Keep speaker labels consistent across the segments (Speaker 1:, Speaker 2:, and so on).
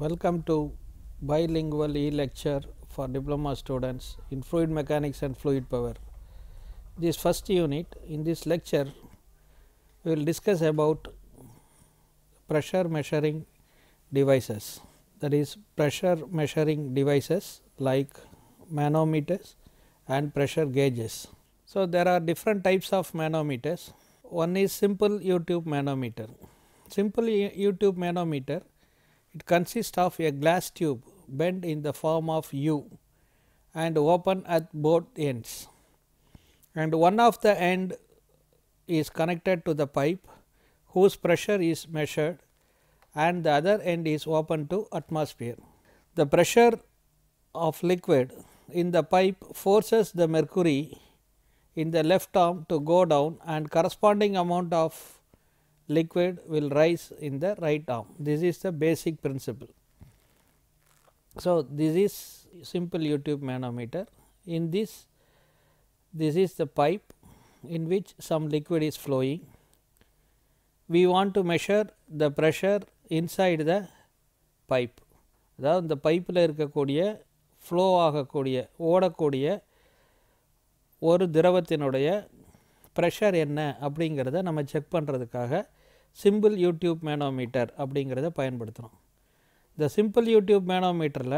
Speaker 1: Welcome to bilingual e-lecture for diploma students in fluid mechanics and fluid power. This first unit in this lecture we will discuss about pressure measuring devices that is pressure measuring devices like manometers and pressure gauges. So, there are different types of manometers. One is simple U tube manometer. Simple U tube manometer it consists of a glass tube bent in the form of U and open at both ends and one of the end is connected to the pipe whose pressure is measured and the other end is open to atmosphere. The pressure of liquid in the pipe forces the mercury in the left arm to go down and corresponding amount of liquid will rise in the right arm. This is the basic principle. So, this is simple U tube manometer. In this, this is the pipe in which some liquid is flowing. We want to measure the pressure inside the pipe. அதாவது இந்த பைப்பில் இருக்கக்கூடிய flow ஆகக்கூடிய ஓடக்கூடிய ஒரு திரவத்தினுடைய pressure என்ன அப்படிங்கிறத நம்ம செக் பண்ணுறதுக்காக சிம்பிள் யூடியூப் மேனோமீட்டர் அப்படிங்கிறத பயன்படுத்துகிறோம் இந்த சிம்பிள் யூடியூப் மேனோமீட்டரில்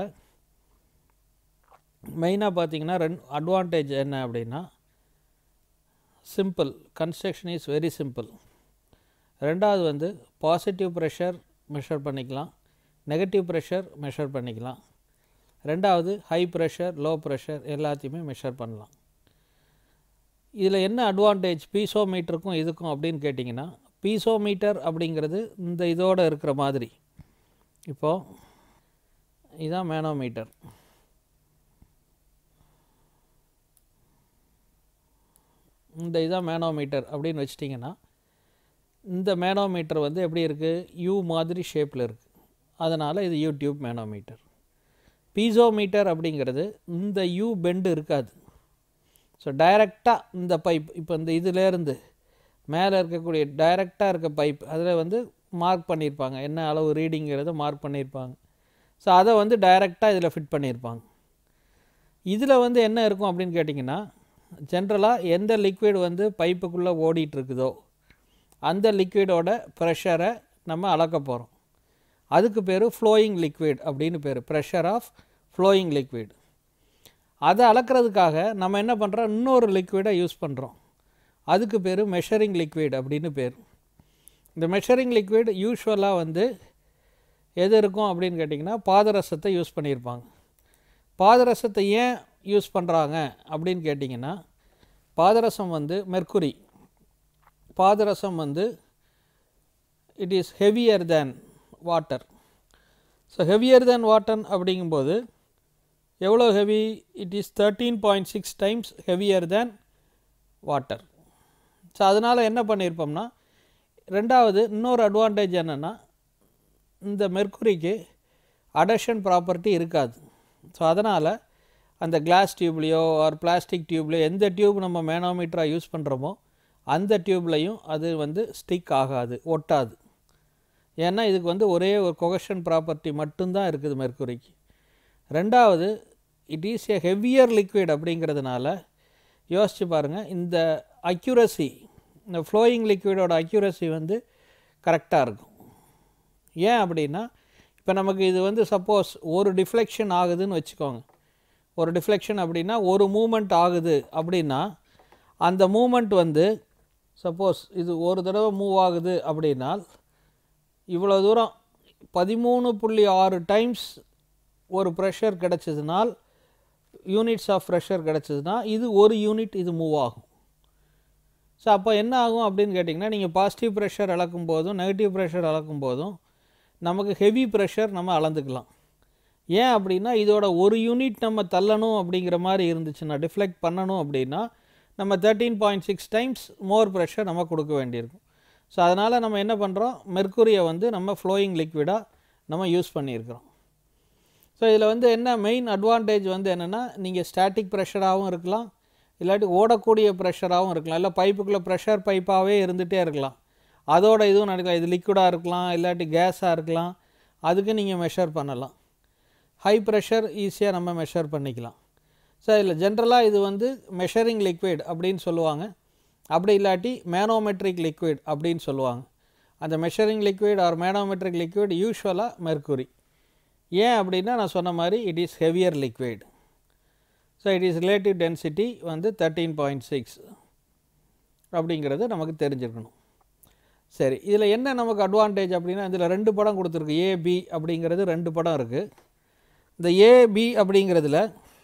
Speaker 1: மெயினாக பார்த்தீங்கன்னா ரெண்டு அட்வான்டேஜ் என்ன அப்படின்னா simple construction is very simple ரெண்டாவது வந்து பாசிட்டிவ் ப்ரெஷர் மெஷர் பண்ணிக்கலாம் நெகட்டிவ் ப்ரெஷர் மெஷர் பண்ணிக்கலாம் ரெண்டாவது ஹை ப்ரெஷர் லோ ப்ரெஷர் எல்லாத்தையுமே மெஷர் பண்ணலாம் இதில் என்ன அட்வான்டேஜ் பீசோமீட்டருக்கும் இதுக்கும் அப்படின்னு கேட்டிங்கன்னா பீசோமீட்டர் அப்படிங்கிறது இந்த இதோடு இருக்கிற மாதிரி இப்போது இதுதான் மேனோமீட்டர் இந்த இதான் மேனோமீட்டர் அப்படின்னு வச்சிட்டிங்கன்னா இந்த மேனோமீட்டர் வந்து எப்படி இருக்குது யூ மாதிரி ஷேப்பில் இருக்குது அதனால் இது யூடியூப் மேனோமீட்டர் பீசோமீட்டர் அப்படிங்கிறது இந்த யூ பெண்டு இருக்காது ஸோ டைரெக்டாக இந்த பைப் இப்போ இந்த இதிலேருந்து மேலே இருக்கக்கூடிய டைரெக்டாக இருக்க பைப் அதில் வந்து மார்க் பண்ணியிருப்பாங்க என்ன அளவு ரீடிங்கிறத மார்க் பண்ணியிருப்பாங்க ஸோ அதை வந்து டைரெக்டாக இதில் ஃபிட் பண்ணியிருப்பாங்க இதில் வந்து என்ன இருக்கும் அப்படின்னு கேட்டிங்கன்னா ஜென்ரலாக எந்த லிக்விட் வந்து பைப்புக்குள்ளே ஓடிட்டுருக்குதோ அந்த லிக்விடோட ப்ரெஷரை நம்ம அளக்க போகிறோம் அதுக்கு பேர் ஃப்ளோயிங் லிக்விட் அப்படின்னு பேர் ப்ரெஷர் ஆஃப் ஃப்ளோயிங் லிக்விட் அதை அளக்கிறதுக்காக நம்ம என்ன பண்ணுறோம் இன்னொரு லிக்விடை யூஸ் பண்ணுறோம் அதுக்கு பேர் மெஷரிங் லிக்விட் அப்படின்னு பேர் இந்த மெஷரிங் லிக்விட் யூஸ்வலாக வந்து எது இருக்கும் அப்படின்னு கேட்டிங்கன்னா பாதரசத்தை யூஸ் பண்ணியிருப்பாங்க பாதரசத்தை ஏன் யூஸ் பண்ணுறாங்க அப்படின்னு கேட்டிங்கன்னா பாதரசம் வந்து மெர்க்குரி பாதரசம் வந்து it is heavier than water so heavier than water அப்படிங்கும்போது எவ்வளோ heavy it is thirteen point six times heavier than water so அதனால் என்ன பண்ணியிருப்போம்னா ரெண்டாவது இன்னொரு அட்வான்டேஜ் என்னென்னா இந்த மெர்க்குரிக்கு அடஷன் ப்ராப்பர்ட்டி இருக்காது ஸோ அதனால் அந்த கிளாஸ் டியூப்லேயோ ஆர் பிளாஸ்டிக் டியூப்லேயோ எந்த டியூப் நம்ம மேனோமீட்டராக யூஸ் பண்ணுறோமோ அந்த டியூப்லையும் அது வந்து ஸ்டிக் ஆகாது ஒட்டாது ஏன்னா இதுக்கு வந்து ஒரே ஒரு கொகஷன் ப்ராப்பர்ட்டி மட்டும்தான் இருக்குது மெர்க்குரிக்கு ரெண்டாவது it is a heavier liquid அப்படிங்கிறதுனால யோசித்து பாருங்கள் இந்த அக்யூரசி இந்த ஃப்ளோயிங் லிக்விடோட அக்யூரசி வந்து கரெக்டாக இருக்கும் ஏன் அப்படின்னா இப்போ நமக்கு இது வந்து சப்போஸ் ஒரு டிஃப்ளெக்ஷன் ஆகுதுன்னு வச்சுக்கோங்க ஒரு டிஃப்ளெக்ஷன் அப்படின்னா ஒரு மூமெண்ட் ஆகுது அப்படின்னா அந்த மூமெண்ட் வந்து சப்போஸ் இது ஒரு தடவை மூவ் ஆகுது அப்படின்னால் இவ்வளோ தூரம் பதிமூணு புள்ளி ஆறு டைம்ஸ் ஒரு ப்ரெஷர் கிடச்சதுனால் யூனிட்ஸ் ஆஃப் ப்ரெஷர் கிடச்சதுன்னா இது ஒரு யூனிட் இது மூவ் ஆகும் ஸோ அப்போ என்ன ஆகும் அப்படின்னு கேட்டிங்கன்னா நீங்கள் பாசிட்டிவ் ப்ரெஷர் அளக்கும் போதும் நெகட்டிவ் ப்ரெஷர் அளக்கும் போதும் நமக்கு ஹெவி ப்ரெஷர் நம்ம அளந்துக்கலாம் ஏன் அப்படின்னா இதோட ஒரு யூனிட் நம்ம தள்ளணும் அப்படிங்கிற மாதிரி இருந்துச்சுன்னா டிஃப்ளெக்ட் பண்ணணும் அப்படின்னா நம்ம thirteen point six times more pressure நம்ம கொடுக்க வேண்டியிருக்கும் ஸோ அதனால் நம்ம என்ன பண்ணுறோம் மெர்க்குரியை வந்து நம்ம ஃப்ளோயிங் லிக்விடாக நம்ம யூஸ் பண்ணியிருக்கிறோம் ஸோ இதில் வந்து என்ன மெயின் அட்வான்டேஜ் வந்து என்னென்னா நீங்கள் ஸ்டாட்டிக் ப்ரெஷராகவும் இருக்கலாம் இல்லாட்டி ஓடக்கூடிய ப்ரெஷராகவும் இருக்கலாம் இல்லை பைப்புக்குள்ளே ப்ரெஷர் பைப்பாகவே இருந்துகிட்டே இருக்கலாம் அதோட இதுவும் நடக்கலாம் இது லிக்விடாக இருக்கலாம் இல்லாட்டி கேஸாக இருக்கலாம் அதுக்கு நீங்கள் மெஷர் பண்ணலாம் ஹை ப்ரெஷர் ஈஸியாக நம்ம மெஷர் பண்ணிக்கலாம் ஸோ இதில் ஜென்ரலாக இது வந்து மெஷரிங் லிக்விட் அப்படின்னு சொல்லுவாங்க அப்படி இல்லாட்டி மேனோமெட்ரிக் லிக்விட் அப்படின்னு சொல்லுவாங்க அந்த measuring liquid or manometric liquid யூஸ்வலாக மெர்க்குரி ஏன் அப்படின்னா நான் சொன்ன மாதிரி it is heavier liquid so it is relative density வந்து தேர்ட்டீன் பாயிண்ட் சிக்ஸ் அப்படிங்கிறது நமக்கு தெரிஞ்சிருக்கணும் சரி இதில் என்ன நமக்கு அட்வான்டேஜ் அப்படின்னா இதில் ரெண்டு படம் கொடுத்துருக்கு ஏபி அப்படிங்கிறது ரெண்டு படம் இருக்குது இந்த ஏபி அப்படிங்கிறதுல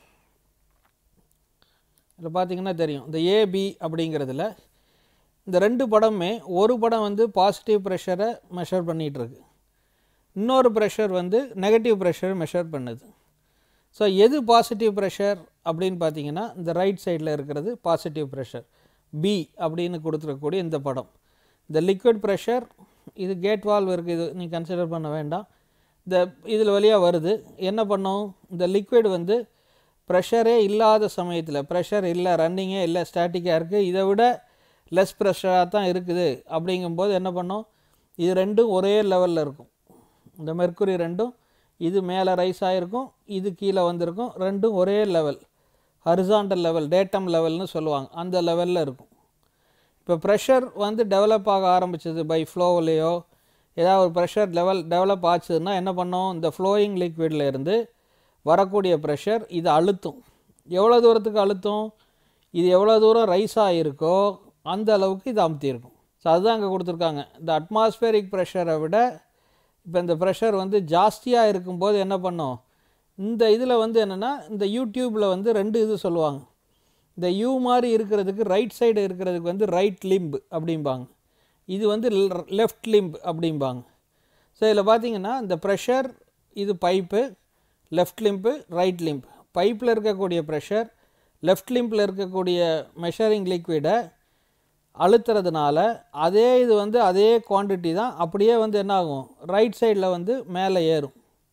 Speaker 1: இதில் பார்த்தீங்கன்னா தெரியும் இந்த ஏபி அப்படிங்கிறதுல இந்த ரெண்டு படமே ஒரு படம் வந்து பாசிட்டிவ் ப்ரெஷரை மெஷர் பண்ணிகிட்ருக்கு இன்னொரு ப்ரெஷர் வந்து நெகட்டிவ் ப்ரெஷர் மெஷர் பண்ணுது ஸோ எது பாசிட்டிவ் ப்ரெஷர் அப்படின்னு பார்த்தீங்கன்னா இந்த ரைட் சைடில் இருக்கிறது பாசிட்டிவ் ப்ரெஷர் பி அப்படின்னு கொடுத்துருக்கக்கூடிய இந்த படம் இந்த லிக்விட் ப்ரெஷர் இது கேட் வால்வ் இருக்குது இது நீ கன்சிடர் பண்ண வேண்டாம் இந்த இதில் வழியாக வருது என்ன பண்ணும் இந்த லிக்விட் வந்து ப்ரெஷரே இல்லாத சமயத்தில் ப்ரெஷர் இல்லை ரன்னிங்கே இல்லை ஸ்டாட்டிக்காக இருக்குது இதை விட லெஸ் ப்ரெஷராக தான் இருக்குது அப்படிங்கும்போது என்ன பண்ணும் இது ரெண்டும் ஒரே லெவலில் இருக்கும் இந்த மெர்க்குரி ரெண்டும் இது மேலே ரைஸ் ஆகிருக்கும் இது கீழே வந்திருக்கும் ரெண்டும் ஒரே லெவல் ஹரிசாண்டல் லெவல் டேட்டம் லெவல்னு சொல்லுவாங்க அந்த லெவலில் இருக்கும் இப்போ ப்ரெஷர் வந்து டெவலப் ஆக ஆரம்பிச்சது பை ஃப்ளோவிலையோ ஏதாவது ஒரு ப்ரெஷர் லெவல் டெவலப் ஆச்சுன்னா என்ன பண்ணோம் இந்த ஃப்ளோயிங் லிக்விடில் இருந்து வரக்கூடிய ப்ரெஷர் இது அழுத்தும் எவ்வளோ தூரத்துக்கு அழுத்தும் இது எவ்வளோ தூரம் ரைஸ் ஆகிருக்கோ அந்த அளவுக்கு இது அமுத்தியிருக்கும் ஸோ அதுதான் அங்கே கொடுத்துருக்காங்க இந்த அட்மாஸ்பியரிக் ப்ரெஷரை விட இப்போ இந்த ப்ரெஷர் வந்து ஜாஸ்தியாக இருக்கும்போது என்ன பண்ணோம் இந்த இதில் வந்து என்னென்னா இந்த யூடியூப்பில் வந்து ரெண்டு இது சொல்லுவாங்க இந்த யூ மாதிரி இருக்கிறதுக்கு ரைட் சைடு இருக்கிறதுக்கு வந்து ரைட் லிம்ப் அப்படிம்பாங்க இது வந்து லெஃப்ட் லிம்ப் அப்படிம்பாங்க ஸோ இதில் பார்த்தீங்கன்னா இந்த ப்ரெஷர் இது pipe left limb right limb பைப்பில் இருக்கக்கூடிய ப்ரெஷர் லெஃப்ட் லிம்பில் இருக்கக்கூடிய மெஷரிங் லிக்விடை அழுத்துறதுனால அதே இது வந்து அதே குவான்டிட்டி தான் அப்படியே வந்து என்ன ஆகும் ரைட் சைடில் வந்து மேலே ஏறும்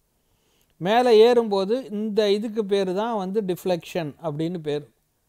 Speaker 1: மேலே ஏறும்போது இந்த இதுக்கு பேர் தான் வந்து டிஃப்ளெக்ஷன் அப்படின்னு பேர்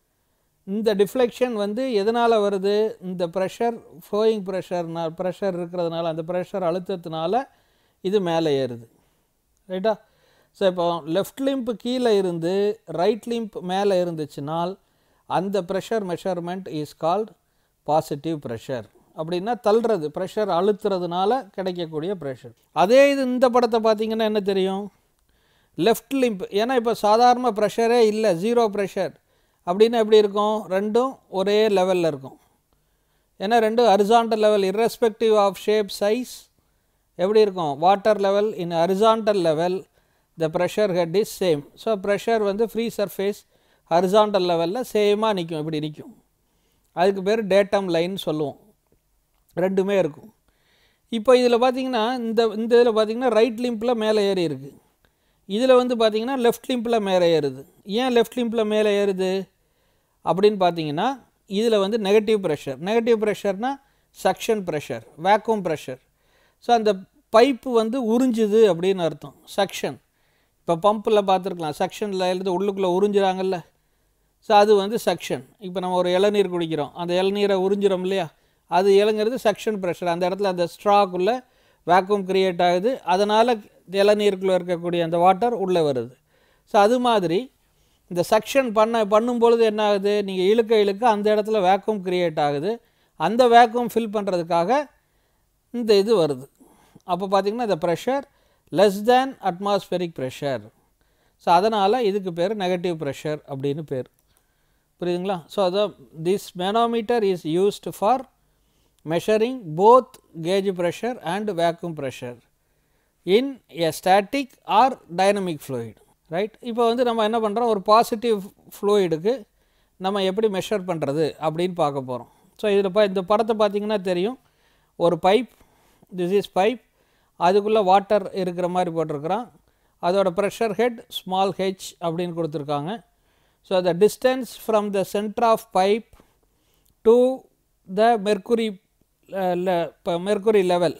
Speaker 1: இந்த டிஃப்ளெக்ஷன் வந்து எதனால் வருது இந்த ப்ரெஷர் ஃப்ளோயிங் ப்ரெஷர்னா ப்ரெஷர் இருக்கிறதுனால அந்த ப்ரெஷர் அழுத்தத்தினால இது மேலே ஏறுது ரைட்டா ஸோ இப்போ லெஃப்ட் லிம்ப் கீழே இருந்து ரைட் லிம்ப் மேலே இருந்துச்சுனால் அந்த pressure measurement is called positive pressure அப்படின்னா தள்ளுறது ப்ரெஷர் அழுத்துறதுனால கிடைக்கக்கூடிய ப்ரெஷர் அதே இது இந்த படத்தை பார்த்தீங்கன்னா என்ன தெரியும் லெஃப்ட் லிம்ப் ஏன்னா இப்போ சாதாரண ப்ரெஷரே இல்லை ஜீரோ ப்ரெஷர் அப்படின்னு எப்படி இருக்கும் ரெண்டும் ஒரே லெவலில் இருக்கும் ஏன்னா ரெண்டும் horizontal level irrespective of shape size எப்படி இருக்கும் water level in horizontal level the pressure head is same so pressure வந்து ஃப்ரீ சர்ஃபேஸ் ஹரிசாண்டல் லெவலில் சேமாக நிற்கும் இப்படி நிற்கும் அதுக்கு பேர் டேட்டம் லைன் சொல்லுவோம் ரெண்டுமே இருக்கும் இப்போ இதில் பார்த்தீங்கன்னா இந்த இந்த இதில் பார்த்தீங்கன்னா ரைட் லிம்பில் மேலே ஏறி இருக்குது இதில் வந்து பார்த்தீங்கன்னா லெஃப்ட் லிம்பில் மேலே ஏறுது ஏன் லெஃப்ட் லிம்பில் மேலே ஏறுது அப்படின்னு பார்த்தீங்கன்னா இதில் வந்து நெகட்டிவ் ப்ரெஷர் நெகட்டிவ் ப்ரெஷர்னா suction pressure vacuum pressure so அந்த பைப்பு வந்து உறிஞ்சுது அப்படின்னு அர்த்தம் சக்ஷன் இப்போ பம்பில் பார்த்துருக்கலாம் சக்ஷனில் இருந்து உள்ளுக்குள்ளே உறிஞ்சுறாங்கல்ல ஸோ அது வந்து சக்ஷன் இப்போ நம்ம ஒரு இளநீர் குடிக்கிறோம் அந்த இளநீரை உறிஞ்சிரோம் இல்லையா அது இளங்கிறது சக்ஷன் ப்ரெஷர் அந்த இடத்துல அந்த ஸ்ட்ராக்குள்ளே வேக்யூம் கிரியேட் ஆகுது அதனால் இளநீருக்குள்ளே இருக்கக்கூடிய அந்த வாட்டர் உள்ளே வருது ஸோ அது மாதிரி இந்த சக்ஷன் பண்ண பண்ணும்பொழுது என்ன ஆகுது நீங்கள் இழுக்க இழுக்க அந்த இடத்துல வேக்யூம் கிரியேட் ஆகுது அந்த வேக்யூம் ஃபில் பண்ணுறதுக்காக இந்த இது வருது அப்போ பார்த்திங்கன்னா இந்த pressure less than atmospheric pressure so அதனால் இதுக்கு பேர் நெகட்டிவ் ப்ரெஷர் அப்படின்னு பேர் புரியுதுங்களா ஸோ அதான் this manometer is used for measuring both gauge pressure and vacuum pressure in a static or dynamic fluid right இப்போ வந்து நம்ம என்ன பண்ணுறோம் ஒரு பாசிட்டிவ் ஃப்ளூயிடுக்கு நம்ம எப்படி மெஷர் பண்ணுறது அப்படின்னு பார்க்க போகிறோம் ஸோ இதில் பா இந்த படத்தை பார்த்திங்கன்னா தெரியும் ஒரு பைப் திஸ் இஸ் பைப் அதுக்குள்ளே வாட்டர் இருக்கிற மாதிரி போட்டிருக்கிறான் அதோட ப்ரெஷர் ஹெட் ஸ்மால் ஹெச் அப்படின்னு கொடுத்துருக்காங்க so the distance from the centre of pipe to the mercury இப்போ mercury level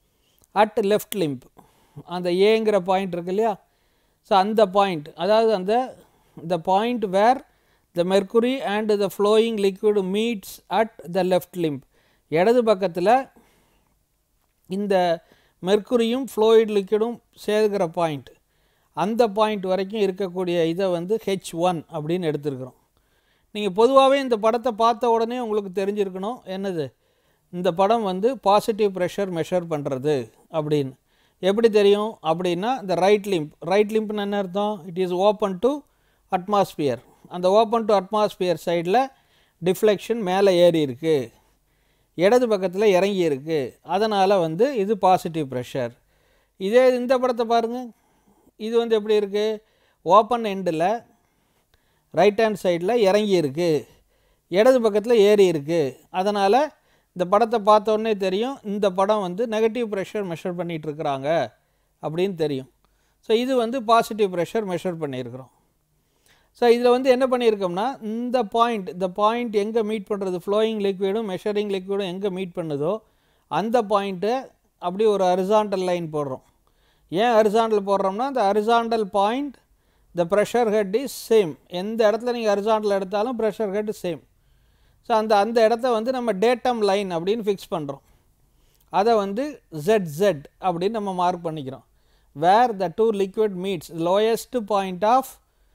Speaker 1: at left limb அந்த ஏங்கிற பாயிண்ட் இருக்கு இல்லையா ஸோ அந்த பாயிண்ட் அதாவது அந்த the point where the mercury and the flowing liquid meets at the left limb இடது பக்கத்தில் இந்த மெர்க்குரியும் ஃப்ளூயிட் லிக்விடும் சேர்க்கிற பாயிண்ட் அந்த பாயிண்ட் வரைக்கும் இருக்கக்கூடிய இதை வந்து ஹெச் ஒன் அப்படின்னு எடுத்துருக்குறோம் நீங்கள் பொதுவாகவே இந்த படத்தை பார்த்த உடனே உங்களுக்கு தெரிஞ்சிருக்கணும் என்னது இந்த படம் வந்து பாசிட்டிவ் ப்ரெஷர் மெஷர் பண்ணுறது அப்படின்னு எப்படி தெரியும் அப்படின்னா இந்த ரைட் லிம்ப் ரைட் லிம்ப்னு என்ன அர்த்தம் it is open to atmosphere அந்த ஓப்பன் டு அட்மாஸ்பியர் சைடில் டிஃப்ளெக்ஷன் மேலே ஏறி இருக்குது இடது பக்கத்தில் இறங்கி இருக்குது அதனால் வந்து இது பாசிட்டிவ் ப்ரெஷர் இதே இந்த படத்தை பாருங்கள் இது வந்து எப்படி இருக்குது ஓப்பன் எண்டில் ரைட் ஹேண்ட் சைடில் இறங்கி இருக்குது இடது பக்கத்தில் ஏறி இருக்குது அதனால் இந்த படத்தை பார்த்தோன்னே தெரியும் இந்த படம் வந்து நெகட்டிவ் ப்ரெஷர் மெஷர் பண்ணிகிட்டு இருக்கிறாங்க அப்படின்னு தெரியும் ஸோ இது வந்து பாசிட்டிவ் ப்ரெஷர் மெஷர் பண்ணியிருக்கிறோம் ஸோ இதில் வந்து என்ன பண்ணியிருக்கோம்னா இந்த பாயிண்ட் இந்த பாயிண்ட் எங்கே மீட் பண்ணுறது ஃப்ளோயிங் லிக்விடும் மெஷரிங் லிக்விடும் எங்கே மீட் பண்ணுதோ அந்த பாயிண்ட்டை அப்படி ஒரு அரிசாண்டல் லைன் போடுறோம் ஏன் அரிசாண்டல் போடுறோம்னா அந்த horizontal point the pressure head is same எந்த இடத்துல நீங்கள் அரிசாண்டல் எடுத்தாலும் ப்ரெஷர் ஹெட் சேம் ஸோ அந்த அந்த இடத்த வந்து நம்ம டேட்டம் லைன் அப்படின்னு ஃபிக்ஸ் பண்ணுறோம் அதை வந்து ஜெட் ஜெட் அப்படின்னு நம்ம மார்க் பண்ணிக்கிறோம் where the two liquid meets lowest point of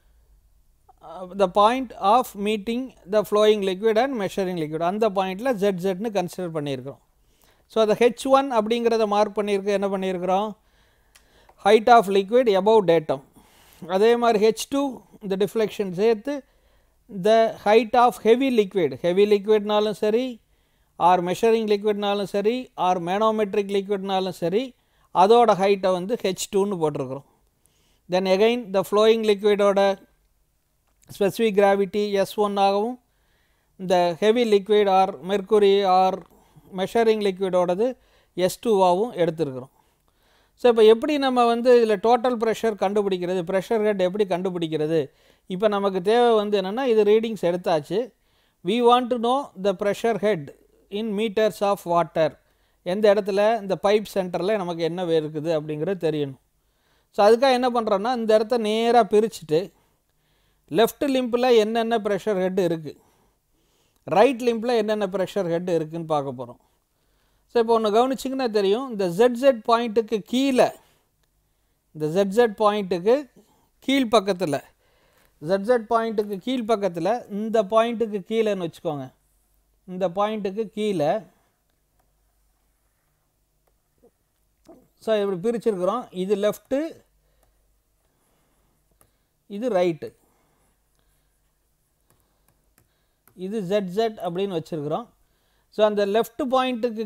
Speaker 1: the point of meeting the flowing liquid and measuring liquid அந்த பாயிண்டில் ஜெட் ஜெட்னு கன்சிடர் பண்ணியிருக்கிறோம் ஸோ அதை ஹெச் ஒன் அப்படிங்கிறத மார்க் பண்ணியிருக்கு என்ன பண்ணியிருக்கிறோம் height of liquid above datum அதே மாதிரி ஹெச் டூ இந்த டிஃப்ளெக்ஷன் சேர்த்து the height of heavy liquid heavy லிக்விட்னாலும் சரி ஆர் மெஷரிங் லிக்விட்னாலும் சரி ஆர் மேனோமெட்ரிக் லிக்விட்னாலும் சரி அதோட ஹைட்டை வந்து ஹெச் டூன்னு போட்டிருக்கிறோம் தென் எகைன் த ஃப்ளோயிங் லிக்விடோட ஸ்பெசிஃபிக் கிராவிட்டி எஸ் ஒன் ஆகவும் இந்த heavy liquid or mercury or measuring லிக்விடோடது எஸ் டூவாகவும் எடுத்துருக்குறோம் ஸோ இப்போ எப்படி நம்ம வந்து இதில் டோட்டல் ப்ரெஷர் கண்டுபிடிக்கிறது ப்ரெஷர் ஹெட் எப்படி கண்டுபிடிக்கிறது இப்போ நமக்கு தேவை வந்து என்னென்னா இது ரீடிங்ஸ் எடுத்தாச்சு we want to know the pressure head in metres of water எந்த இடத்துல இந்த பைப் சென்டரில் நமக்கு என்ன இருக்குது அப்படிங்கிறது தெரியணும் ஸோ அதுக்காக என்ன பண்ணுறோன்னா இந்த இடத்த நேராக பிரிச்சுட்டு லெஃப்ட் லிம்பில் என்னென்ன ப்ரெஷர் ஹெட் இருக்குது ரைட் லிம்பில் என்னென்ன ப்ரெஷர் ஹெட் இருக்குதுன்னு பார்க்க போகிறோம் ஸோ இப்போ ஒன்று கவனிச்சிங்கன்னா தெரியும் இந்த ZZ பாயிண்ட்டுக்கு கீழே இந்த ZZ பாயிண்ட்டுக்கு கீழ் பக்கத்தில் ZZ பாயிண்ட்டுக்கு கீழ் பக்கத்தில் இந்த பாயிண்ட்டுக்கு கீழேன்னு வச்சுக்கோங்க இந்த பாயிண்ட்டுக்கு கீழே ஸோ இப்படி பிரிச்சிருக்கிறோம் இது லெஃப்ட்டு இது ரைட்டு இது ZZ அப்படின்னு வச்சுருக்குறோம் ஸோ அந்த லெஃப்ட் பாயிண்ட்டுக்கு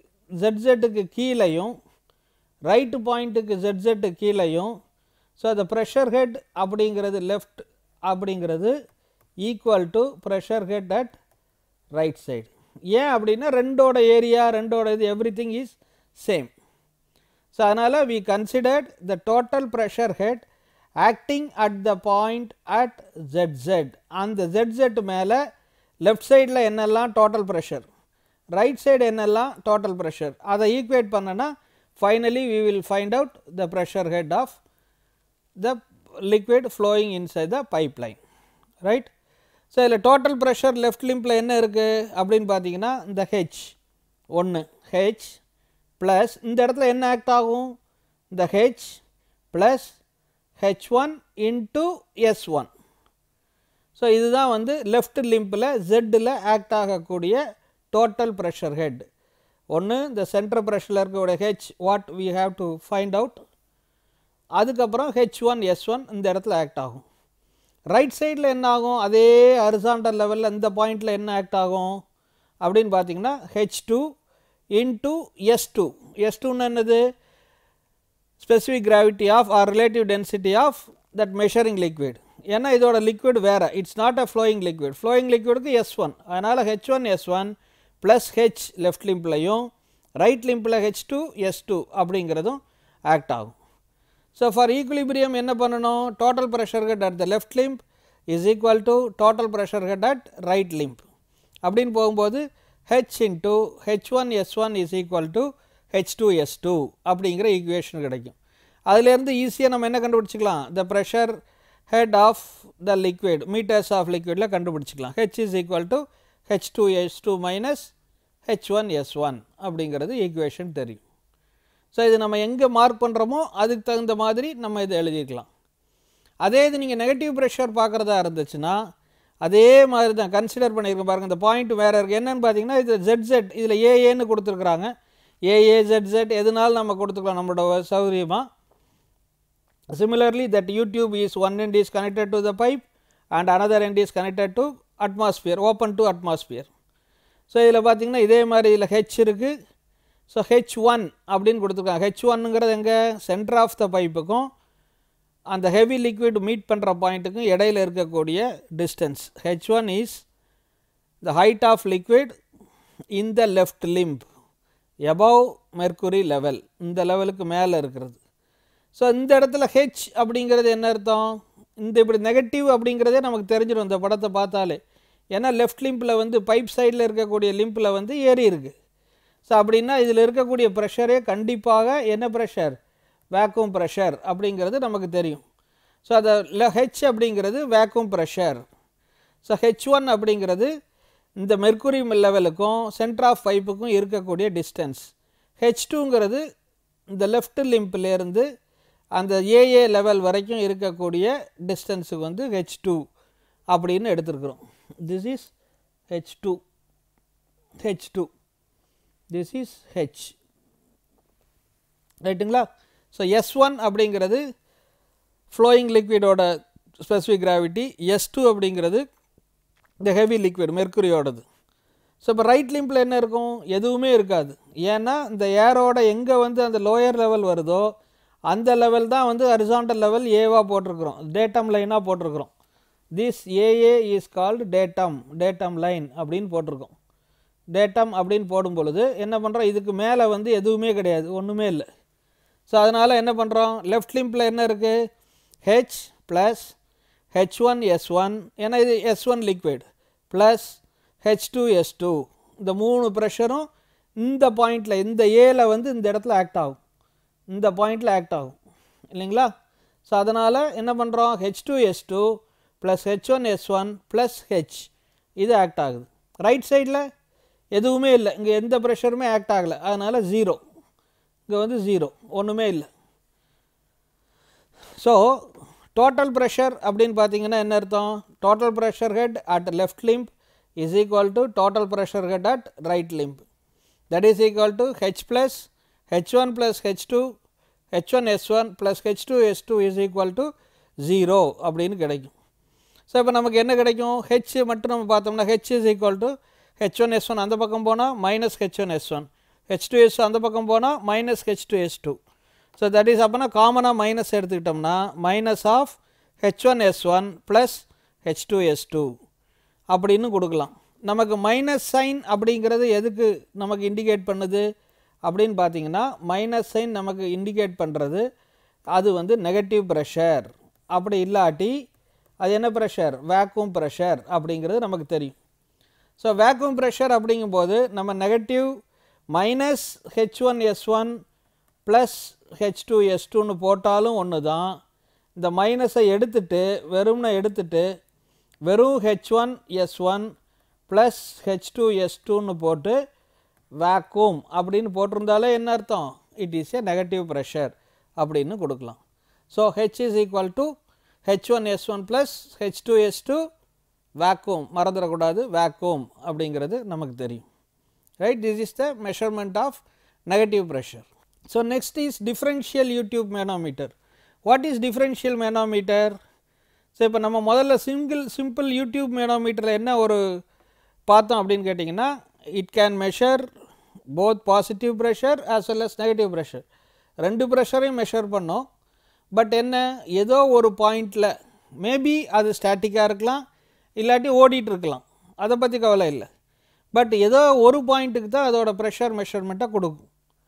Speaker 1: ZZக்கு கீழேயும் ரைட்டு பாயிண்ட்டுக்கு ZZ கீழேயும் ஸோ அந்த ப்ரெஷர் ஹெட் அப்படிங்கிறது லெஃப்ட் அப்படிங்கிறது equal to pressure head at right side ஏன் அப்படின்னா ரெண்டோட ஏரியா ரெண்டோட இது everything is same so அதனால் we considered the total pressure head acting at the point at ZZ அந்த ZZ மேலே லெஃப்ட் சைடில் என்னெல்லாம் டோட்டல் ப்ரெஷர் ரைட் சைடு என்னெல்லாம் டோட்டல் ப்ரெஷர் அதை ஈக்குவேட் பண்ணனா finally we will find out the pressure head of the liquid flowing inside the pipe pipeline right so இதில் total pressure left லிம்பில் என்ன இருக்குது அப்படின்னு பார்த்தீங்கன்னா இந்த ஹெச் ஒன்று ஹெச் ப்ளஸ் இந்த இடத்துல என்ன ஆக்ட் ஆகும் இந்த H plus H one into S one so இதுதான் வந்து லெஃப்ட் லிம்பில் ஜெட்டில் ஆக்ட் ஆகக்கூடிய டோட்டல் ப்ரெஷர் ஹெட் ஒன்று இந்த சென்டர் ப்ரெஷரில் இருக்கக்கூடிய H what we have to find out அதுக்கப்புறம் ஹெச் ஒன் எஸ் ஒன் இந்த இடத்துல ஆக்ட் ஆகும் ரைட் சைடில் என்ன ஆகும் அதே அரிசாண்டல் லெவலில் இந்த பாயிண்டில் என்ன ஆக்ட் ஆகும் அப்படின்னு பார்த்தீங்கன்னா H two into S two S டூன்னு என்னது specific gravity of or relative density of that measuring liquid ஏன்னா இதோட லிக்விட் வேறு it's not a flowing liquid flowing லிக்விடுக்கு எஸ் ஒன் அதனால் H one S one plus H left லிம்ப்லையும் right லிம்பில் ஹெச் டூ எஸ் டூ அப்படிங்கிறதும் ஆக்ட் ஆகும் ஸோ ஃபார் ஈக்குலிபிரியம் என்ன பண்ணணும் total pressure head at the left limb is equal to total pressure head at right limb அப்படின்னு போகும்போது H into H one S one is equal to H two S two அப்படிங்கிற equation கிடைக்கும் அதுலேருந்து ஈஸியாக நம்ம என்ன கண்டுபிடிச்சிக்கலாம் the pressure head of the liquid metres of லிக்விடில் கண்டுபிடிச்சிக்கலாம் H is equal to H two S two minus H one S one அப்படிங்கிறது ஈக்குவேஷன் தெரியும் ஸோ இது நம்ம எங்கே மார்க் பண்ணுறோமோ அதுக்கு தகுந்த மாதிரி நம்ம இதை எழுதிக்கலாம் அதே இது நீங்கள் நெகட்டிவ் ப்ரெஷர் பார்க்குறதா இருந்துச்சுன்னா அதே மாதிரி தான் கன்சிடர் பண்ணியிருக்கோம் பாருங்கள் இந்த பாயிண்ட் வேறு இருக்குது என்னென்னு பார்த்தீங்கன்னா இது ZZ இதில் ஏஏன்னு கொடுத்துருக்குறாங்க ஏஏ ZZ எதுனாலும் நம்ம கொடுத்துக்கலாம் நம்மளோட சௌகரியமாக Similarly, that YouTube is one end is connected to the pipe and another end is connected to atmosphere, open to atmosphere. So இதில் பார்த்தீங்கன்னா இதே மாதிரி இதில் ஹெச் இருக்குது ஸோ ஹெச் ஒன் அப்படின்னு கொடுத்துருக்காங்க ஹெச் ஒன்னுங்கிறது எங்கே சென்டர் ஆஃப் த பைப்புக்கும் அந்த ஹெவி லிக்விட் மீட் பண்ணுற பாயிண்ட்டுக்கும் இடையில இருக்கக்கூடிய distance H one is the height of liquid in the left limb above mercury level இந்த லெவலுக்கு மேலே இருக்கிறது ஸோ இந்த இடத்துல ஹெச் அப்படிங்கிறது என்ன அர்த்தம் இந்த இப்படி நெகட்டிவ் அப்படிங்கிறதே நமக்கு தெரிஞ்சிடும் இந்த படத்தை பார்த்தாலே ஏன்னா லெஃப்ட் லிம்பில் வந்து பைப் சைடில் இருக்கக்கூடிய லிம்பில் வந்து ஏறி இருக்குது ஸோ அப்படின்னா இதில் இருக்கக்கூடிய ப்ரெஷரே கண்டிப்பாக என்ன ப்ரெஷர் வேக்யூம் ப்ரெஷர் அப்படிங்கிறது நமக்கு தெரியும் ஸோ அதை ஹெச் அப்படிங்கிறது vacuum pressure so H one அப்படிங்கிறது இந்த மெர்க்குரி லெவலுக்கும் சென்டர் ஆஃப் பைப்புக்கும் இருக்கக்கூடிய டிஸ்டன்ஸ் ஹெச் டூங்கிறது இந்த லெஃப்ட் லிம்ப்லேருந்து அந்த ஏஏ லெவல் வரைக்கும் இருக்கக்கூடிய டிஸ்டன்ஸுக்கு வந்து ஹெச் டூ அப்படின்னு எடுத்துருக்குறோம் this is H two H two this is H ரைட்டுங்களா ஸோ எஸ் ஒன் அப்படிங்கிறது ஃப்ளோயிங் லிக்விடோட ஸ்பெசிஃபிக் கிராவிட்டி எஸ் டூ அப்படிங்கிறது இந்த ஹெவி லிக்விட் மெர்க்குரியோடது ஸோ இப்போ ரைட் லிம்பில் என்ன இருக்கும் எதுவுமே இருக்காது ஏன்னா இந்த ஏரோட எங்கே வந்து அந்த லோயர் லெவல் வருதோ அந்த லெவல் தான் வந்து ஹரிசாண்டல் லெவல் ஏவாக போட்டிருக்கிறோம் டேட்டம் லைனாக போட்டிருக்கிறோம் this A A is called datum datum line அப்படின்னு போட்டிருக்கோம் டேட்டம் அப்படின்னு போடும் பொழுது என்ன பண்ணுறோம் இதுக்கு மேலே வந்து எதுவுமே கிடையாது ஒன்றுமே இல்லை ஸோ அதனால் என்ன பண்ணுறோம் லெஃப்ட் லிம்பில் என்ன இருக்குது H plus H one S one ஏன்னா இது S one liquid plus H two S two இந்த மூணு ப்ரெஷரும் இந்த பாயிண்டில் இந்த ஏல வந்து இந்த இடத்துல ஆக்ட் ஆகும் இந்த பாயிண்டில் ஆக்ட் ஆகும் இல்லைங்களா ஸோ அதனால் என்ன பண்ணுறோம் H two S two plus H one S one plus H இது ஆக்ட் ஆகுது ரைட் சைடில் எதுவுமே இல்லை இங்கே எந்த ப்ரெஷருமே ஆக்ட் ஆகலை அதனால் ஜீரோ இங்கே வந்து ஜீரோ ஒன்றுமே இல்லை ஸோ டோட்டல் ப்ரெஷர் அப்படின்னு பார்த்தீங்கன்னா என்ன அர்த்தம் total pressure head at left limb is equal to total pressure head at right limb that is equal to H plus H one plus H two H one S one plus H two S two is equal to zero அப்படின்னு கிடைக்கும் so இப்போ நமக்கு என்ன கிடைக்கும் H மட்டும் நம்ம பார்த்தோம்னா H is equal to H one S one அந்த பக்கம் போனால் minus H one S one H two S அந்த பக்கம் போனால் minus H two S two so that is அப்போனா காமனாக மைனஸ் எடுத்துக்கிட்டோம்னா minus of H one S one plus H two S two அப்படின்னு கொடுக்கலாம் நமக்கு மைனஸ் சைன் அப்படிங்கிறது எதுக்கு நமக்கு இண்டிகேட் பண்ணுது அப்படின்னு பார்த்தீங்கன்னா மைனஸ் சைன் நமக்கு இண்டிகேட் பண்ணுறது அது வந்து நெகட்டிவ் ப்ரெஷர் அப்படி இல்லாட்டி அது என்ன ப்ரெஷர் வேக்யூம் ப்ரெஷர் அப்படிங்கிறது நமக்கு தெரியும் ஸோ வேக்யூம் ப்ரெஷர் அப்படிங்கும்போது நம்ம negative minus H one S one plus H two S டூன்னு போட்டாலும் ஒன்று தான் இந்த மைனஸை எடுத்துட்டு வெறும்னு எடுத்துட்டு வெறும் H one S one plus H two S டூன்னு போட்டு வேக்கூம் அப்படின்னு போட்டிருந்தாலே என்ன அர்த்தம் it is a negative pressure அப்படின்னு கொடுக்கலாம் so H is equal to H one S one plus H two S two vacuum மறந்துடக்கூடாது வேக்கூம் அப்படிங்கிறது நமக்கு தெரியும் right this is the measurement of negative pressure so next is differential U tube manometer what is differential manometer so இப்போ நம்ம முதல்ல single simple U tube மேனோமீட்டரில் என்ன ஒரு பார்த்தோம் அப்படின்னு கேட்டிங்கன்னா it can measure both positive pressure as well as negative pressure ரெண்டு ப்ரெஷரையும் மெஷர் பண்ணோம் பட் என்ன ஏதோ ஒரு பாயிண்டில் மேபி அது ஸ்டாட்டிக்காக இருக்கலாம் இல்லாட்டி ஓடிட்டு இருக்கலாம் அதை பற்றி கவலை இல்லை பட் ஏதோ ஒரு பாயிண்ட்டுக்கு தான் அதோட ப்ரெஷர் மெஷர்மெண்ட்டை கொடுக்கும்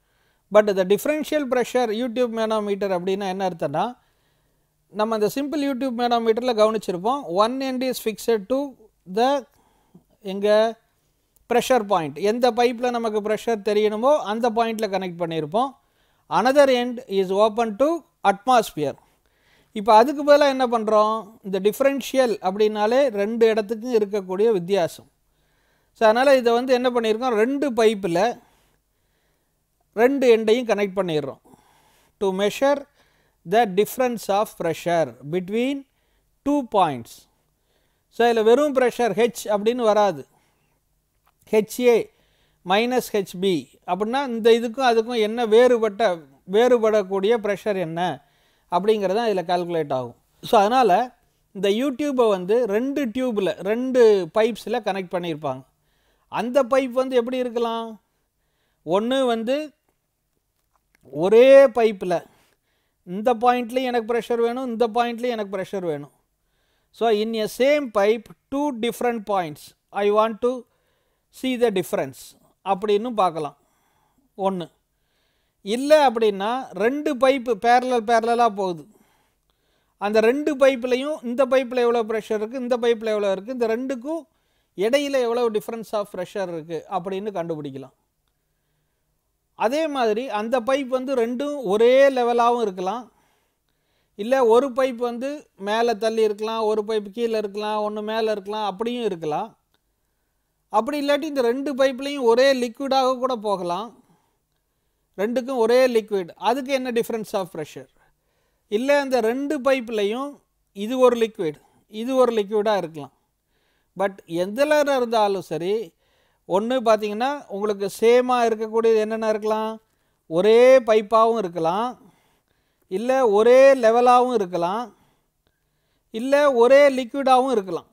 Speaker 1: பட் இந்த டிஃப்ரென்ஷியல் ப்ரெஷர் யூடியூப் மேனோமீட்டர் அப்படின்னா என்ன அர்த்தம்னா நம்ம இந்த சிம்பிள் யூடியூப் மேனோமீட்டரில் கவனிச்சிருப்போம் one end is fixed to the எங்கள் ப்ரெஷர் பாயிண்ட் எந்த பைப்பில் நமக்கு ப்ரெஷர் தெரியணுமோ அந்த பாயிண்டில் கனெக்ட் பண்ணியிருப்போம் another end is open to atmosphere இப்போ அதுக்கு பதிலாக என்ன பண்ணுறோம் இந்த டிஃப்ரென்ஷியல் அப்படின்னாலே ரெண்டு இடத்துக்கும் இருக்கக்கூடிய வித்தியாசம் ஸோ அதனால் இதை வந்து என்ன பண்ணியிருக்கோம் ரெண்டு பைப்பில் ரெண்டு எண்டையும் கனெக்ட் பண்ணிடுறோம் to measure the difference of pressure between two points ஸோ இதில் வெறும் ப்ரெஷர் ஹெச் அப்படின்னு வராது ஹெச்ஏ மைனஸ் ஹெச்பி அப்படின்னா இந்த இதுக்கும் அதுக்கும் என்ன வேறுபட்ட வேறுபடக்கூடிய ப்ரெஷர் என்ன அப்படிங்கிறது தான் இதில் கால்குலேட் ஆகும் ஸோ அதனால் இந்த யூடியூப்பை வந்து ரெண்டு டியூப்பில் ரெண்டு பைப்ஸில் கனெக்ட் பண்ணியிருப்பாங்க அந்த பைப் வந்து எப்படி இருக்கலாம் ஒன்று வந்து ஒரே பைப்பில் இந்த பாயிண்ட்லேயும் எனக்கு ப்ரெஷர் வேணும் இந்த பாயிண்ட்லேயும் எனக்கு ப்ரெஷர் வேணும் so in a same pipe two different points I want to see the difference அப்படின்னு பார்க்கலாம் ஒன்று இல்லை அப்படின்னா ரெண்டு பைப்பு பேரலல் பேரலாக போகுது அந்த ரெண்டு பைப்லையும் இந்த பைப்பில் எவ்வளோ ப்ரெஷர் இருக்குது இந்த பைப்பில் எவ்வளோ இருக்குது இந்த ரெண்டுக்கும் இடையில் எவ்வளோ டிஃப்ரென்ஸ் ஆஃப் ப்ரெஷர் இருக்குது அப்படின்னு கண்டுபிடிக்கலாம் அதே மாதிரி அந்த பைப் வந்து ரெண்டும் ஒரே லெவலாகவும் இருக்கலாம் இல்லை ஒரு பைப் வந்து மேலே தள்ளி இருக்கலாம் ஒரு பைப் கீழே இருக்கலாம் ஒன்று மேலே இருக்கலாம் அப்படியும் இருக்கலாம் அப்படி இல்லாட்டி இந்த ரெண்டு பைப்லேயும் ஒரே லிக்விடாக கூட போகலாம் ரெண்டுக்கும் ஒரே லிக்விட் அதுக்கு என்ன டிஃப்ரென்ஸ் ஆஃப் ப்ரெஷர் இல்லை அந்த ரெண்டு பைப்லேயும் இது ஒரு லிக்விட் இது ஒரு லிக்விடாக இருக்கலாம் பட் எதில் இருந்தாலும் சரி ஒன்று பார்த்தீங்கன்னா உங்களுக்கு சேமாக இருக்கக்கூடியது என்னென்ன இருக்கலாம் ஒரே பைப்பாகவும் இருக்கலாம் இல்லை ஒரே லெவலாகவும் இருக்கலாம் இல்லை ஒரே லிக்விடாகவும் இருக்கலாம்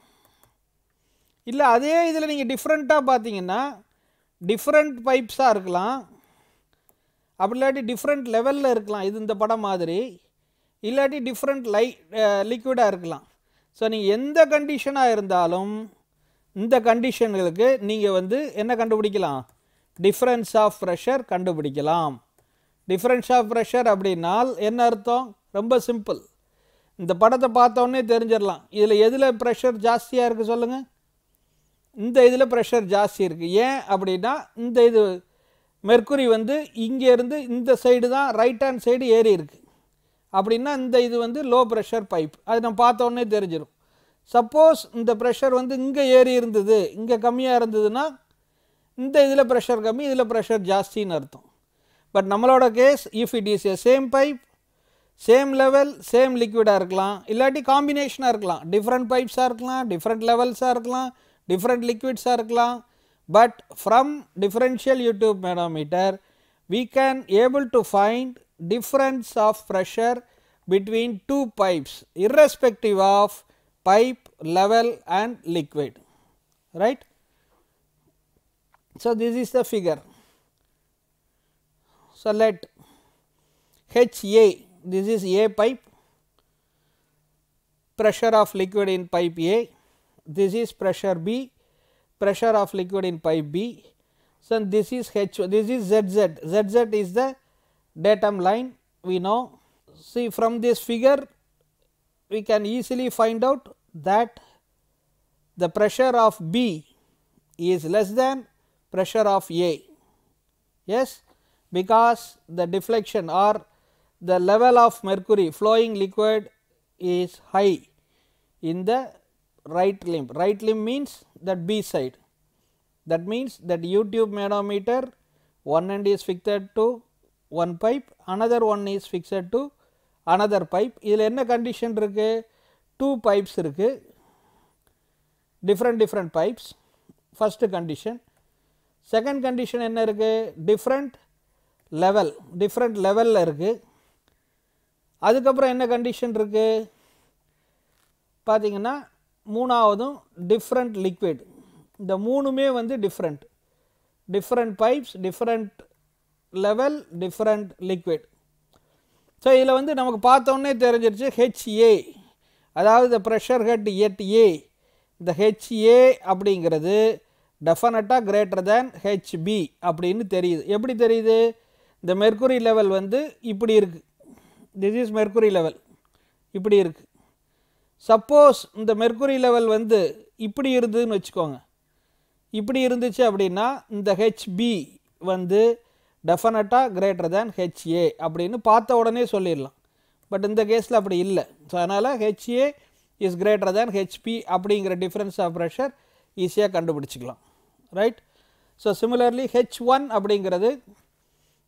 Speaker 1: இல்லை அதே இதில் நீங்கள் டிஃப்ரெண்ட்டாக பார்த்தீங்கன்னா டிஃப்ரெண்ட் பைப்ஸாக இருக்கலாம் அப்படி இல்லாட்டி டிஃப்ரெண்ட் லெவலில் இருக்கலாம் இது இந்த படம் மாதிரி இல்லாட்டி டிஃப்ரெண்ட் லை லிக்விடாக இருக்கலாம் ஸோ நீங்கள் எந்த கண்டிஷனாக இருந்தாலும் இந்த கண்டிஷன்களுக்கு நீங்கள் வந்து என்ன கண்டுபிடிக்கலாம் டிஃப்ரென்ஸ் ஆஃப் ப்ரெஷர் கண்டுபிடிக்கலாம் டிஃப்ரென்ஸ் ஆஃப் ப்ரெஷர் அப்படின்னால் என்ன அர்த்தம் ரொம்ப சிம்பிள் இந்த படத்தை பார்த்தோன்னே தெரிஞ்சிடலாம் இதில் எதில் ப்ரெஷர் ஜாஸ்தியாக இருக்குது சொல்லுங்கள் இந்த இதில் ப்ரெஷர் ஜாஸ்தி இருக்குது ஏன் அப்படின்னா இந்த இது மெர்க்குரி வந்து இங்கேருந்து இந்த சைடு தான் ரைட் ஹேண்ட் சைடு ஏறி இருக்குது அப்படின்னா இந்த இது வந்து லோ ப்ரெஷர் பைப் அது நம்ம பார்த்தோன்னே தெரிஞ்சிடும் சப்போஸ் இந்த ப்ரெஷர் வந்து இங்கே ஏறி இருந்தது இங்கே கம்மியாக இருந்ததுன்னா இந்த இதில் ப்ரெஷர் கம்மி இதில் ப்ரெஷர் ஜாஸ்தின்னு அர்த்தம் பட் நம்மளோட case if it is a same pipe same level same லிக்விடாக இருக்கலாம் இல்லாட்டி காம்பினேஷனாக இருக்கலாம் டிஃப்ரெண்ட் பைப்ஸாக இருக்கலாம் டிஃப்ரெண்ட் லெவல்ஸாக இருக்கலாம் டிஃப்ரெண்ட் லிக்விட்ஸாக இருக்கலாம் but from differential U tube manometer we can able to find difference of pressure between two pipes irrespective of pipe level and liquid right so this is the figure so let HA this is A pipe pressure of liquid in pipe A this is pressure B pressure of liquid in pipe B so this is H this is ZZ ZZ is the datum line we know see from this figure we can easily find out that the pressure of B is less than pressure of A yes because the deflection or the level of mercury flowing liquid is high in the right limb right limb means that B side that means that U tube manometer one end is fixed to one pipe another one is fixed to another pipe இதில் என்ன condition இருக்கு two pipes இருக்கு different different pipes first condition second condition என்ன இருக்கு different level different லெவலில் இருக்கு அதுக்கப்புறம் என்ன கண்டிஷன் இருக்கு பார்த்தீங்கன்னா மூணாவதும் டிஃப்ரெண்ட் லிக்விட் இந்த மூணுமே வந்து different different pipes different level different liquid so இதில் வந்து நமக்கு பார்த்தோன்னே தெரிஞ்சிருச்சு ஹெச்ஏ அதாவது இந்த ப்ரெஷர் ஹெட் எட் ஏ இந்த ஹெச்ஏ அப்படிங்கிறது டெஃபனட்டாக கிரேட்டர் தேன் ஹெச்பி அப்படின்னு தெரியுது எப்படி தெரியுது இந்த மெர்க்குரி லெவல் வந்து இப்படி இருக்குது திஸ் இஸ் மெர்க்குரி லெவல் இப்படி இருக்குது சப்போஸ் இந்த மெர்க்குரி லெவல் வந்து இப்படி இருந்ததுன்னு வச்சுக்கோங்க இப்படி இருந்துச்சு அப்படின்னா இந்த ஹெச்பி வந்து டெஃபனட்டாக கிரேட்டர் தேன் ஹெச்ஏ அப்படின்னு பார்த்த உடனே சொல்லிடலாம் பட் இந்த கேஸில் அப்படி இல்லை ஸோ அதனால் HA is greater than HB அப்படிங்கிற டிஃப்ரென்ஸ் ஆஃப் ப்ரெஷர் ஈஸியாக கண்டுபிடிச்சிக்கலாம் right so similarly H one அப்படிங்கிறது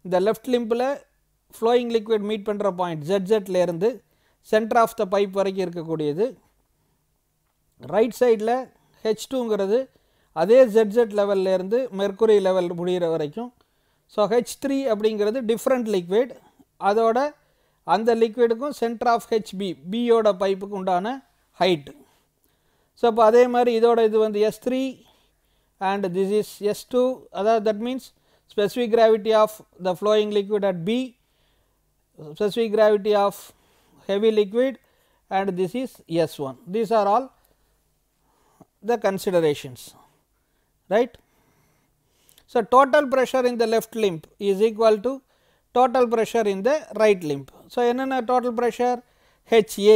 Speaker 1: இந்த லெஃப்ட் லிம்பில் ஃப்ளோயிங் லிக்விட் மீட் பண்ணுற பாயிண்ட் ஜெட்ஜெட்லேருந்து சென்டர் ஆஃப் த பைப் வரைக்கும் இருக்கக்கூடியது ரைட் சைடில் ஹெச் டூங்கிறது அதே ஜெட்ஜெட் லெவல்லேருந்து மெர்க்குரி லெவல் முடிகிற வரைக்கும் ஸோ ஹெச் த்ரீ அப்படிங்கிறது டிஃப்ரெண்ட் லிக்விட் அதோட அந்த லிக்விடுக்கும் சென்டர் ஆஃப் ஹெச்பி பியோட பைப்புக்கு உண்டான ஹைட்டு ஸோ அப்போ அதே மாதிரி இதோட இது வந்து S three and this is S two அதாவது that means specific gravity of the flowing liquid at B specific gravity of heavy liquid and this is S1. These are all the considerations right. So, total pressure in the left limb is equal to total pressure in the right limb. So, என்னென்ன total pressure HA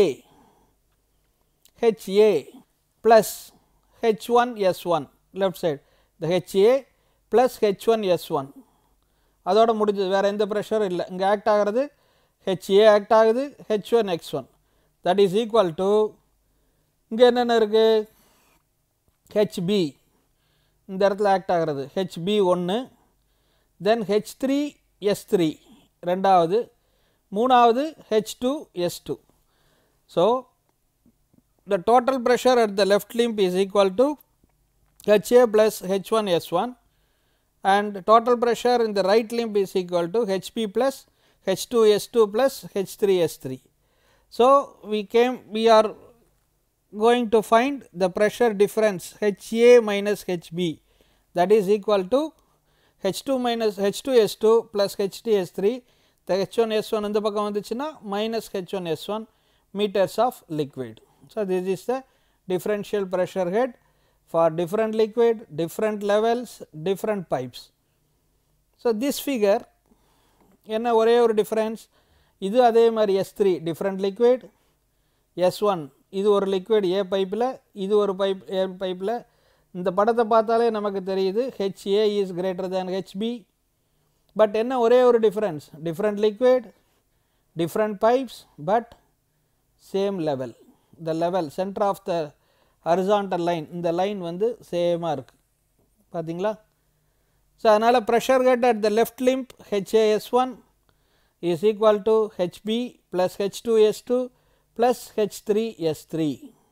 Speaker 1: HA plus H1 S1 left side the HA plus H1 S1 அதோட முடிஞ்சது வேறு எந்த ப்ரெஷரும் இல்லை இங்கே act ஆகிறது HA act ஆகுது H one X one that is equal to இங்கே என்னென்ன இருக்குது ஹெச்பி இந்த இடத்துல ஆக்ட் ஆகிறது ஹெச்பி ஒன்று then H three S three ரெண்டாவது மூணாவது H two S two so the total pressure at the left limb is equal to HA plus H one S one and total pressure in the right limb is equal to Hp plus H2S2 plus H3S3. So, we came we are going to find the pressure difference HA minus HB that is equal to H2 minus H2S2 plus H3S3 the H1S1 இந்த பக்கம் வந்துச்சுன்னா minus H1S1 meters of liquid. So, this is the differential pressure head for different liquid, different levels, different pipes. So, this figure என்ன ஒரே ஒரு difference இது அதே மாதிரி S three different liquid S one இது ஒரு லிக்விட் ஏ பைப்பில் இது ஒரு பைப் ஏ பைப்பில் இந்த படத்தை பார்த்தாலே நமக்கு தெரியுது HA is greater than HB but என்ன ஒரே ஒரு difference different liquid different pipes but same level the level centre of the horizontal line இந்த லைன் வந்து சேமாக இருக்குது பார்த்தீங்களா ஸோ அதனால் pressure head at the left limb HAS one is equal to HB plus H two S two plus H three S three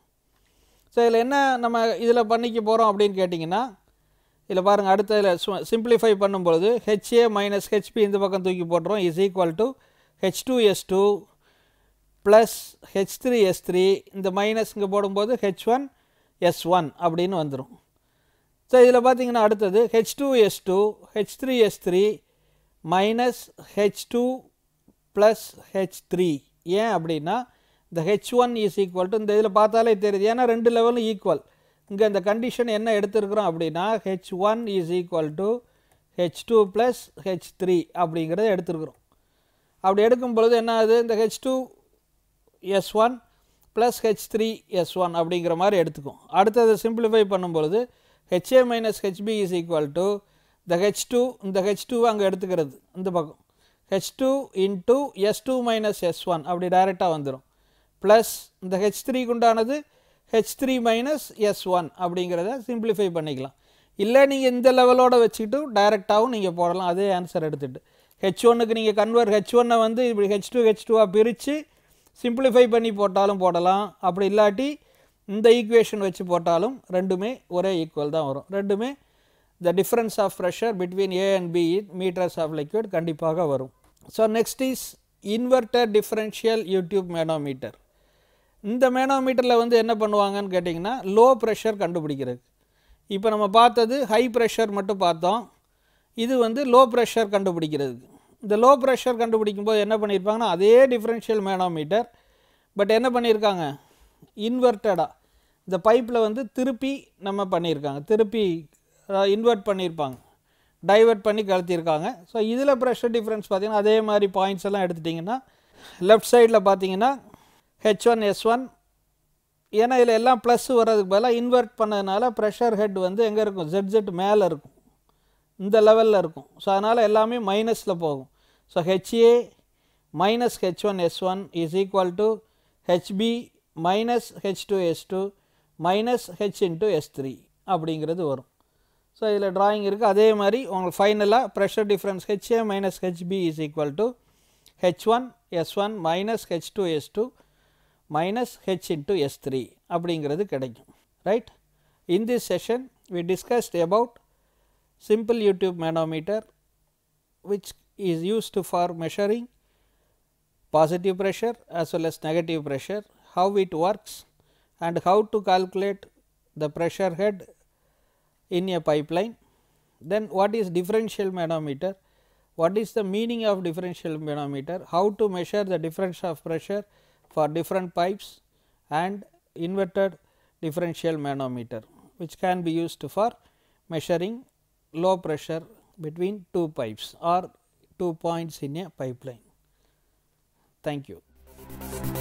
Speaker 1: so இதில் என்ன நம்ம இதில் பண்ணிக்க போகிறோம் அப்படின்னு கேட்டிங்கன்னா இதில் பாருங்கள் அடுத்த இதில் சிம்பிளிஃபை பண்ணும்பொழுது ஹெச்ஏ மைனஸ் ஹெச்பி இந்த பக்கம் தூக்கி போட்டுறோம் is equal to H two S two plus H three S three இந்த மைனஸ் இங்கே போடும்போது ஹெச் ஒன் எஸ் ஒன் அப்படின்னு வந்துடும் ஸோ இதில் பார்த்தீங்கன்னா அடுத்தது H two S two H three S three minus H two plus H three ஏன் அப்படின்னா இந்த H one is equal to இந்த இதில் பார்த்தாலே தெரியுது ஏன்னா ரெண்டு லெவலும் ஈக்குவல் இங்கே இந்த கண்டிஷன் என்ன எடுத்துருக்குறோம் அப்படின்னா H one is equal to H two plus H three அப்படிங்கிறத எடுத்துருக்குறோம் அப்படி எடுக்கும் பொழுது என்ன ஆகுது இந்த H two S one plus H three S one அப்படிங்கிற மாதிரி எடுத்துக்கும் அடுத்தது சிம்பிளிஃபை பண்ணும்பொழுது HA minus HB is equal to the H two இந்த ஹெச் டூ அங்கே எடுத்துக்கிறது இந்த பக்கம் H two into S two minus S one அப்படி டைரெக்டாக வந்துடும் ப்ளஸ் இந்த ஹெச் த்ரீக்கு உண்டானது H three minus S one அப்படிங்கிறத சிம்பிளிஃபை பண்ணிக்கலாம் இல்லை நீங்கள் இந்த லெவலோடு வச்சுக்கிட்டு டைரெக்டாகவும் நீங்கள் போடலாம் அதே ஆன்சர் எடுத்துகிட்டு ஹெச் ஒன்னுக்கு நீங்கள் கன்வெர்ட் ஹெச் ஒன்னை வந்து இப்படி ஹெச் டூ ஹெச் டூவாக பிரித்து சிம்பிளிஃபை பண்ணி போட்டாலும் போடலாம் அப்படி இல்லாட்டி இந்த ஈக்குவேஷன் வச்சு போட்டாலும் ரெண்டுமே ஒரே ஈக்குவல் தான் வரும் ரெண்டுமே the difference of pressure between A and B meters of liquid கண்டிப்பாக வரும் so next is inverter differential U tube manometer இந்த மேனோமீட்டரில் வந்து என்ன பண்ணுவாங்கன்னு கேட்டிங்கன்னா லோ ப்ரெஷர் கண்டுபிடிக்கிறது இப்போ நம்ம பார்த்தது ஹை ப்ரெஷர் மட்டும் பார்த்தோம் இது வந்து லோ ப்ரெஷர் கண்டுபிடிக்கிறதுக்கு இந்த லோ ப்ரெஷர் கண்டுபிடிக்கும் போது என்ன பண்ணியிருப்பாங்கன்னா அதே டிஃப்ரென்ஷியல் மேனோமீட்டர் பட் என்ன பண்ணியிருக்காங்க இன்வெர்ட்டடாக இந்த பைப்பில் வந்து திருப்பி நம்ம பண்ணியிருக்காங்க திருப்பி இன்வெர்ட் பண்ணியிருப்பாங்க டைவெர்ட் பண்ணி கழுத்திருக்காங்க ஸோ இதில் ப்ரெஷர் டிஃப்ரென்ஸ் பார்த்திங்கன்னா அதே மாதிரி பாயிண்ட்ஸ் எல்லாம் எடுத்துட்டிங்கன்னா லெஃப்ட் சைடில் பார்த்தீங்கன்னா ஹெச் ஒன் எஸ் ஒன் ஏன்னா இதில் எல்லாம் ப்ளஸ் வர்றதுக்கு பதிலாக இன்வெர்ட் பண்ணதுனால ப்ரெஷர் ஹெட் வந்து எங்கே இருக்கும் ஜெட் ஜெட் மேலே இருக்கும் இந்த லெவலில் இருக்கும் ஸோ அதனால் எல்லாமே மைனஸில் போகும் so HA minus H one S one is equal to HB minus H two S two minus H into S three அப்படிங்கிறது வரும் ஸோ இதில் drawing இருக்குது அதே மாதிரி உங்களுக்கு ஃபைனலாக pressure difference HA minus HB is equal to H one S one minus H two S two minus H into S three அப்படிங்கிறது கிடைக்கும் right in this session we discussed about simple YouTube manometer which is used for measuring positive pressure as well as negative pressure, how it works and how to calculate the pressure head in a pipeline. Then what is differential manometer, what is the meaning of differential manometer, how to measure the difference of pressure for different pipes and inverted differential manometer which can be used for measuring low pressure between two pipes or two points in a pipeline. Thank you.